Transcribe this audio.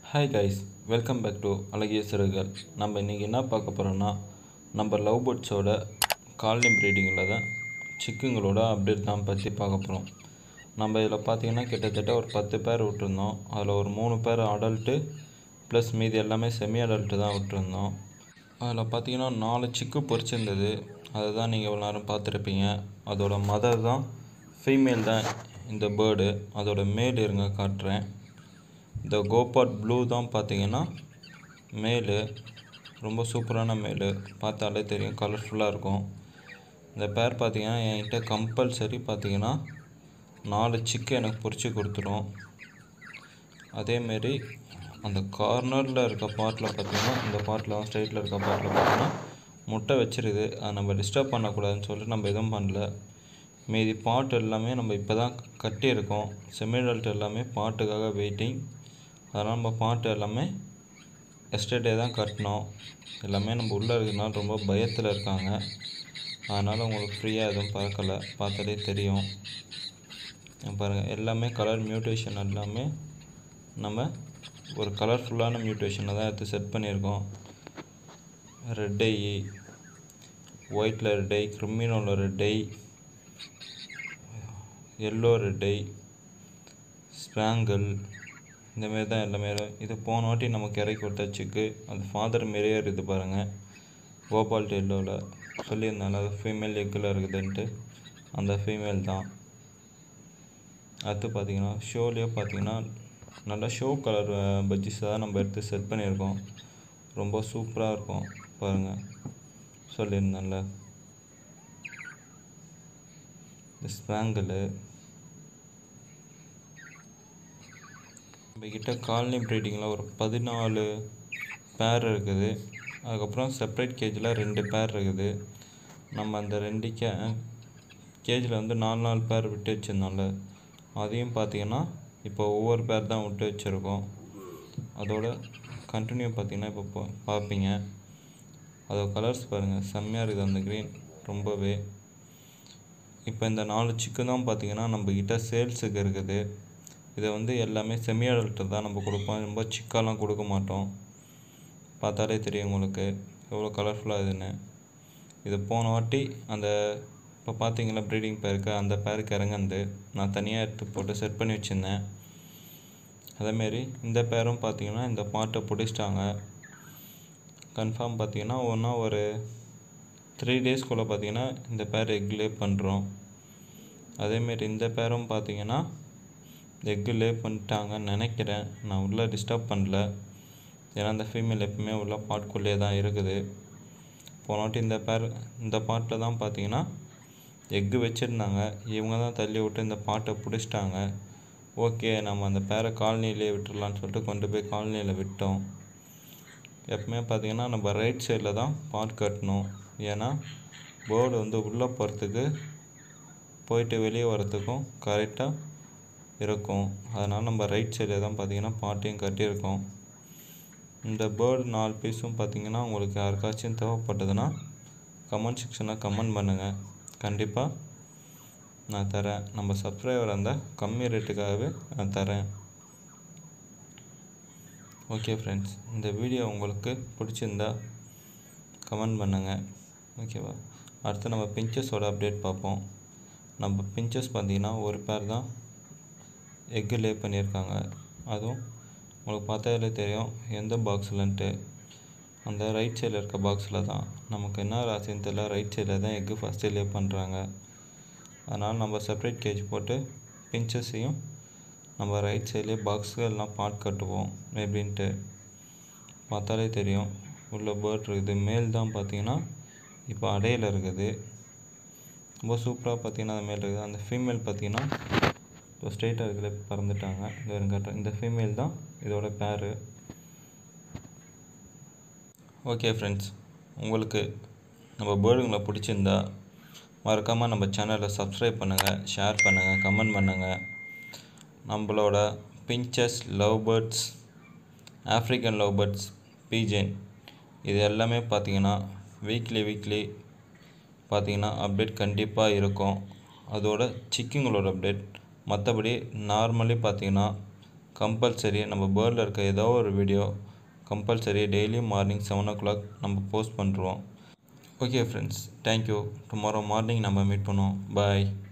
hi guys welcome back to அழகிய சிறுகள் நம்ம இன்றைக்கி என்ன பார்க்க போகிறோன்னா நம்ம லவ் பேர்ட்ஸோட காலனி ப்ரீடிங்கில் தான் சிக்குங்களோட அப்டேட் தான் பற்றி பார்க்க போகிறோம் நம்ம இதில் பார்த்தீங்கன்னா கிட்டத்தட்ட ஒரு பத்து பேர் விட்டுருந்தோம் அதில் ஒரு மூணு பேர் அடல்ட்டு ப்ளஸ் மீதி எல்லாமே செமி அடல்ட்டு தான் விட்டுருந்தோம் அதில் பார்த்தீங்கன்னா நாலு சிக்கு பொரிச்சிருந்தது அதை தான் நீங்கள் இவ்வளோ நேரம் பார்த்துருப்பீங்க அதோட மதர் தான் ஃபீமேல் தான் இந்த பேர்டு அதோட மேல் இருங்க காட்டுறேன் இந்த கோபாட் ப்ளூ தான் பார்த்தீங்கன்னா மேலு ரொம்ப சூப்பரான மேலு பார்த்தாலே தெரியும் கலர்ஃபுல்லாக இருக்கும் இந்த பேர் பார்த்தீங்கன்னா என்கிட்ட கம்பல்சரி பார்த்தீங்கன்னா நாலு சிக்கு எனக்கு பொரிச்சு கொடுத்துரும் அதேமாரி அந்த கார்னரில் இருக்க பார்ட்டில் பார்த்தீங்கன்னா இந்த பார்ட்டில் ஸ்ட்ரைட்டில் இருக்க பார்ட்டில் பார்த்தீங்கன்னா முட்டை வச்சிருது அதை நம்ம டிஸ்டர்ப் பண்ணக்கூடாதுன்னு சொல்லிட்டு நம்ம எதுவும் பண்ணல மீதி பாட் எல்லாமே நம்ம இப்போ தான் கட்டியிருக்கோம் செமிடல்ட் எல்லாமே பாட்டுக்காக வெயிட்டிங் அதனால் நம்ம பாட்டு எல்லாமே எஸ்டர்டே தான் கட்டினோம் எல்லாமே நம்ம உள்ளே இருக்கிறதுனால ரொம்ப பயத்தில் இருக்காங்க அதனால் உங்களுக்கு ஃப்ரீயாக எதுவும் பறக்கலை பார்த்தாலே தெரியும் பாருங்கள் எல்லாமே கலர் மியூட்டேஷன் எல்லாமே நம்ம ஒரு கலர்ஃபுல்லான மியூட்டேஷனை தான் எடுத்து செட் பண்ணியிருக்கோம் ரெட் ஐ ஒயிட்டில் ரெட் ஐ கிரிமினோவில் red eye yellow red eye spangle இந்தமாரி தான் எல்லாமே இது போன வாட்டி நமக்கு இறக்கி கொடுத்தாச்சுக்கு அது ஃபாதர் மாரியே இருக்குது பாருங்கள் கோபால் எல்லோவில் சொல்லியிருந்தால அது ஃபீமேல் எக்கில் இருக்குதுன்ட்டு அந்த ஃபீமேல் தான் அடுத்து பார்த்தீங்கன்னா ஷோலேயே பார்த்தீங்கன்னா நல்லா ஷோ கலர் பஜ்ஜிஸ் தான் நம்ம எடுத்து செட் பண்ணியிருக்கோம் ரொம்ப சூப்பராக இருக்கும் பாருங்கள் சொல்லியிருந்தேன்ல இந்த ஸ்பேங்கிள் நம்மக்கிட்ட காலனி ப்ரீடிங்கில் ஒரு பதினாலு பேர் இருக்குது அதுக்கப்புறம் செப்பரேட் கேஜில் ரெண்டு பேர் இருக்குது நம்ம அந்த ரெண்டு கே கேஜில் வந்து நாலு நாலு பேர் விட்டு வச்சுருந்தோம்ல அதையும் பார்த்தீங்கன்னா இப்போ ஒவ்வொரு பேர் தான் விட்டு வச்சுருக்கோம் அதோட கண்டினியூ பார்த்தீங்கன்னா இப்போ பா- பார்ப்பீங்க அதோட கலர்ஸ் பாருங்கள் செம்மையாக இருக்குது அந்த க்ரீன் ரொம்பவே இப்போ இந்த நாலு சிக்கன் தான் பார்த்தீங்கன்னா நம்மக்கிட்ட சேல்ஸுக்கு இருக்குது இதை வந்து எல்லாமே செமி அடல்ட்டு தான் நம்ம கொடுப்போம் ரொம்ப சிக்காலாம் கொடுக்க மாட்டோம் பார்த்தாலே தெரியும் உங்களுக்கு எவ்வளோ கலர்ஃபுல்லாக இதுன்னு இது போன வாட்டி அந்த இப்போ பார்த்தீங்களா ப்ரீடிங் பேருக்கு அந்த பேருக்கு இறங்குந்து நான் தனியாக எடுத்து போட்டு செட் பண்ணி வச்சுருந்தேன் அதேமாரி இந்த பேரும் பார்த்தீங்கன்னா இந்த பாட்டை பிடிச்சிட்டாங்க கன்ஃபார்ம் பார்த்தீங்கன்னா ஒன்றா ஒரு த்ரீ டேஸ்க்குள்ளே பார்த்தீங்கன்னா இந்த பேர் எக் லே பண்ணுறோம் அதேமாரி இந்த பேரும் பார்த்தீங்கன்னா எக்கு லே பண்ணிட்டாங்கன்னு நினைக்கிறேன் நான் உள்ளே டிஸ்டர்ப் பண்ணல ஏன்னா இந்த ஃபீமேல் எப்பவுமே உள்ள பாட்குள்ளே தான் இருக்குது போன வாட்டி இந்த பேர் இந்த பாட்டில் தான் பார்த்தீங்கன்னா எக்கு வச்சுருந்தாங்க இவங்க தான் தள்ளி விட்டு இந்த பாட்டை பிடிச்சிட்டாங்க ஓகே நம்ம அந்த பேரை காலனிலே விட்டுடலான்னு சொல்லிட்டு கொண்டு போய் காலனியில் விட்டோம் எப்பவுமே பார்த்தீங்கன்னா நம்ம ரைட் சைடில் தான் பாட் கட்டணும் ஏன்னா போர்டு வந்து உள்ளே போகிறதுக்கு போயிட்டு வெளியே வரத்துக்கும் கரெக்டாக இருக்கும் அதனால் நம்ம ரைட் சைடில் தான் பார்த்தீங்கன்னா பாட்டையும் கட்டியிருக்கோம் இந்த பேர்டு நாலு பீஸும் பார்த்தீங்கன்னா உங்களுக்கு யாருக்காச்சும் தேவைப்பட்டதுன்னா கமெண்ட் செக்ஷனில் கமெண்ட் பண்ணுங்கள் கண்டிப்பாக நான் தரேன் நம்ம சப்ஸ்கிரைபர் இருந்தால் கம்மி ரேட்டுக்காகவே நான் தரேன் ஓகே ஃப்ரெண்ட்ஸ் இந்த வீடியோ உங்களுக்கு பிடிச்சிருந்தா கமெண்ட் பண்ணுங்கள் ஓகேவா அடுத்து நம்ம பிஞ்சஸோட அப்டேட் பார்ப்போம் நம்ம பிஞ்சஸ் பார்த்தீங்கன்னா ஒரு பேர் தான் எக்கு லே பண்ணியிருக்காங்க அதுவும் உங்களுக்கு பார்த்தாலே தெரியும் எந்த பாக்ஸ்லன்ட்டு அந்த ரைட் சைடில் இருக்க பாக்ஸில் தான் நமக்கு என்ன ராசின்னு தெரியல ரைட் சைடில் தான் எக்கு ஃபஸ்ட்டு லே பண்ணுறாங்க அதனால் நம்ம செப்பரேட் கேஜ் போட்டு பிஞ்சஸையும் நம்ம ரைட் சைட்லேயே பாக்ஸு எல்லாம் பாட் கட்டுவோம் எப்படின்ட்டு பார்த்தாலே தெரியும் உள்ள பேர்ட் இருக்குது மேல் தான் பார்த்தீங்கன்னா இப்போ அடையில் இருக்குது ரொம்ப சூப்பராக பார்த்தீங்கன்னா அந்த மேல் இருக்குது அந்த ஃபீமேல் பார்த்தீங்கன்னா இப்போ ஸ்ட்ரெயிட்டாக இருக்கிற பறந்துட்டாங்க இந்த ஒரு காட்டுறேன் இந்த ஃபீமேல் தான் இதோட பேரு ஓகே ஃப்ரெண்ட்ஸ் உங்களுக்கு நம்ம பேர்டுங்களை பிடிச்சிருந்தா மறக்காமல் நம்ம சேனலை சப்ஸ்கிரைப் பண்ணுங்கள் ஷேர் பண்ணுங்கள் கமெண்ட் பண்ணுங்கள் நம்மளோட finches love birds African love birds pigeon இது எல்லாமே பார்த்தீங்கன்னா வீக்லி வீக்லி பார்த்தீங்கன்னா அப்டேட் கண்டிப்பாக இருக்கும் அதோட சிக்கிங்களோட அப்டேட் மற்றபடி நார்மலி பார்த்தீங்கன்னா கம்பல்சரி நம்ம பேர்டில் இருக்க ஏதோ ஒரு video compulsory daily morning seven o'clock நம்ம போஸ்ட் பண்ணுறோம் okay friends thank you tomorrow morning நம்ம மீட் பண்ணுவோம் பாய்